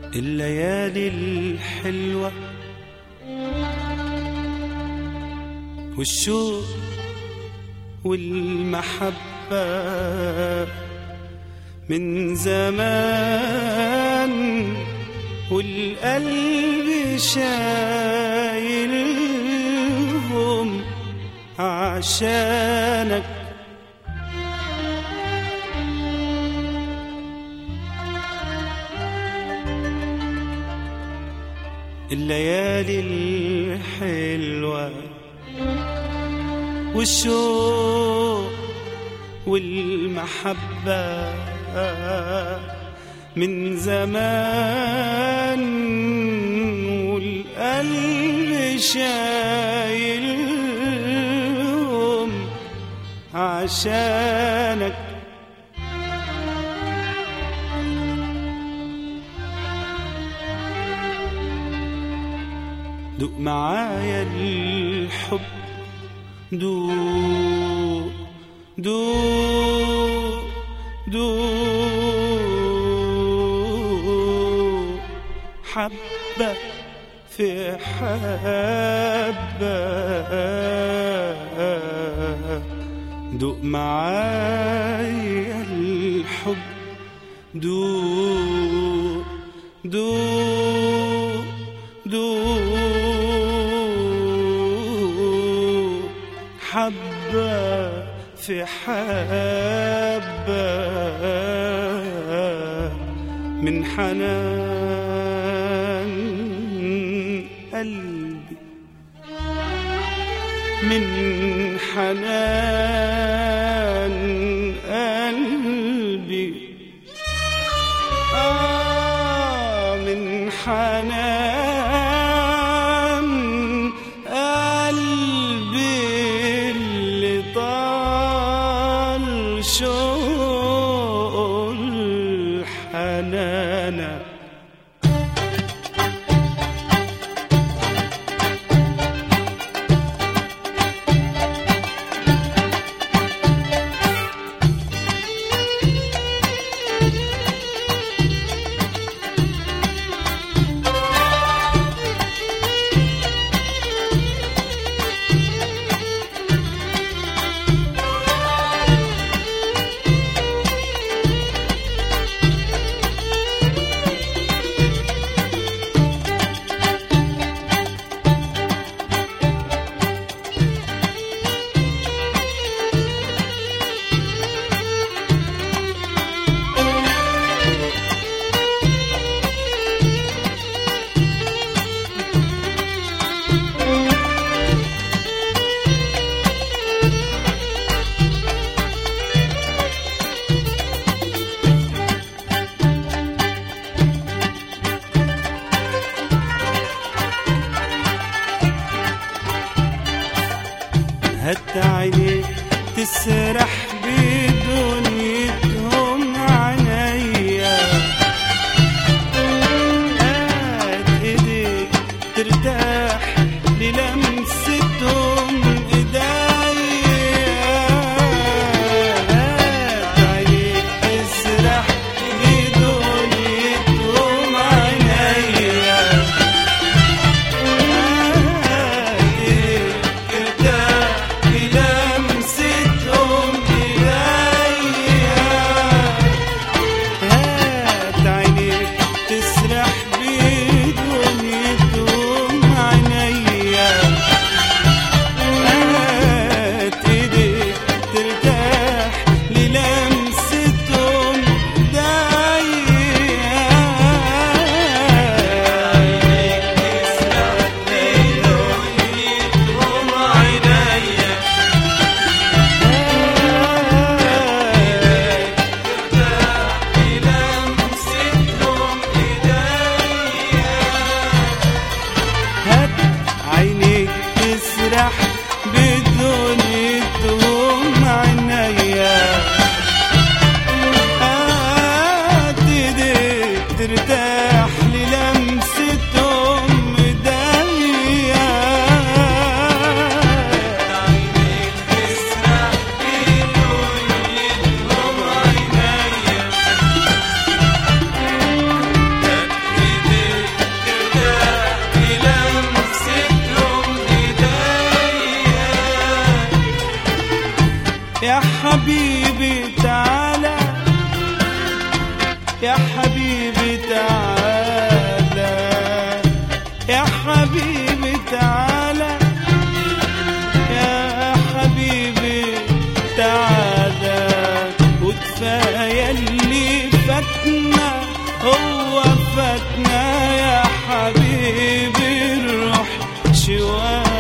الليالي الحلوة والشوق والمحبة من زمان والقلب شايلهم عشانك الليالي الحلوة والشوق والمحبة من زمان والقلب شايلهم عشانك دوق معايا الحب دوق دوق دوق حبة في حبة دوق معايا الحب دوق دوق دوق حبة في حبة من حنان قلبي من حنان قلبي آه من حنان قلبي اللي طال شوق الحنانه هات عينيك تسرح بدنيتهم عينيا هات ايديك ترتاح للمستهم ايديا هات عينيك تسرح بدنيتهم عينيا هات عينيك تسرح بدنيتهم عينيا هات ايديك ترتاح للمستهم هات عينيك تسرح بدنيتهم عينيا هات ايديك ترتاح للمستهم ايديا عينيك تسرح بدنيتهم عينيا يلي فاتنا هو فاتنا يا حبيبي الروح شوية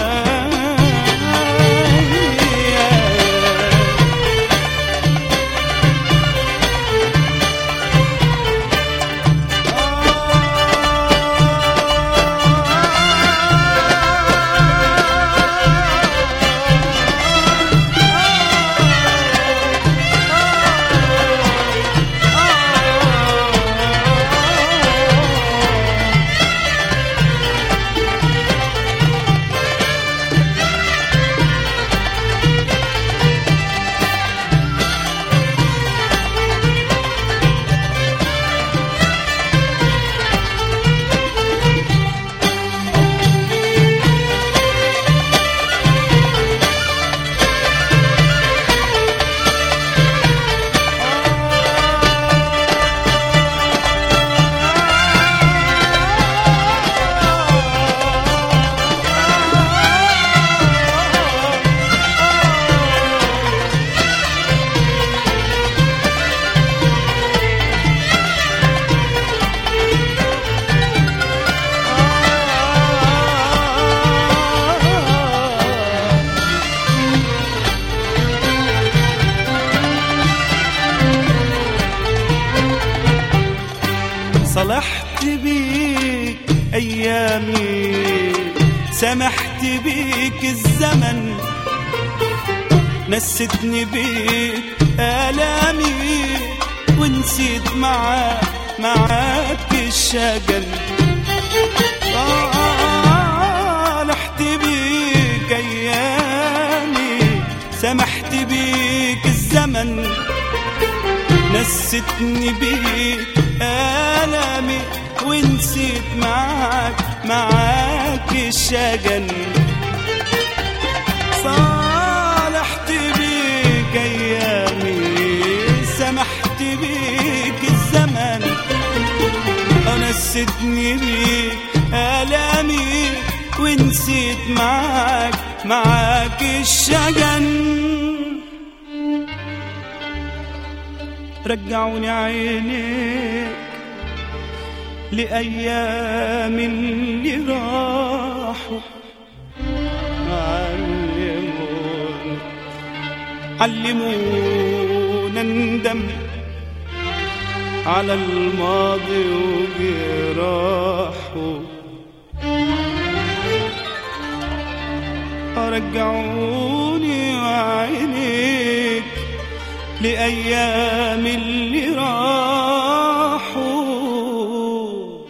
صلحت بيك ايامي سمحت بيك الزمن نستني بيك الامي ونسيت معاك معاك الشجن صالحت بيك ايامي سمحت بيك الزمن نستني بيك آلامي ونسيت معاك معاك الشجن صالحت بيك أيامي سمحت بيك الزمن نستني بيك آلامي ونسيت معاك معاك الشجن رجعوني عينيك لأيام اللي راحوا علمونا علمونا ندم على الماضي وجراحه رجعوني وعينيك لأيام اللي راحوا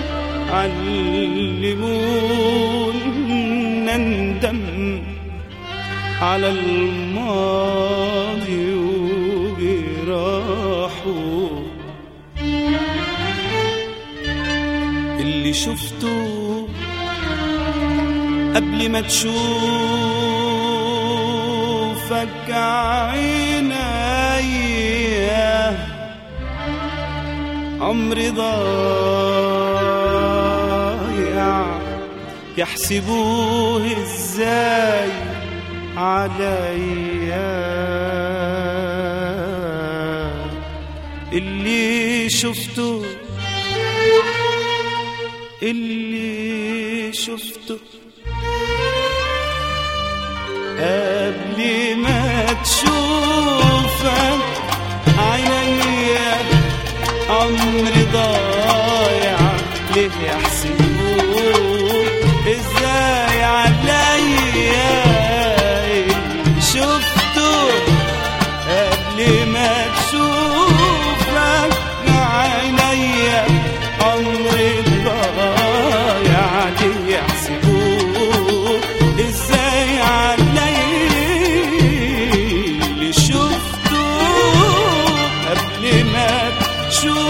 علمونا ندم على الماضي وجراحه اللي شفته قبل ما تشوفك عينيا عمري ضايع يحسبوه ازاي عليا اللي شفته اللي شفته قبل ما تشوفك عينيا عمري ضايع ليه يحسبوك ازاي عليا اللي شفته قبل ما تشوفك عينيا عمري ضايع ليه يحسبوك ازاي علي اللي شفته قبل ما تشوف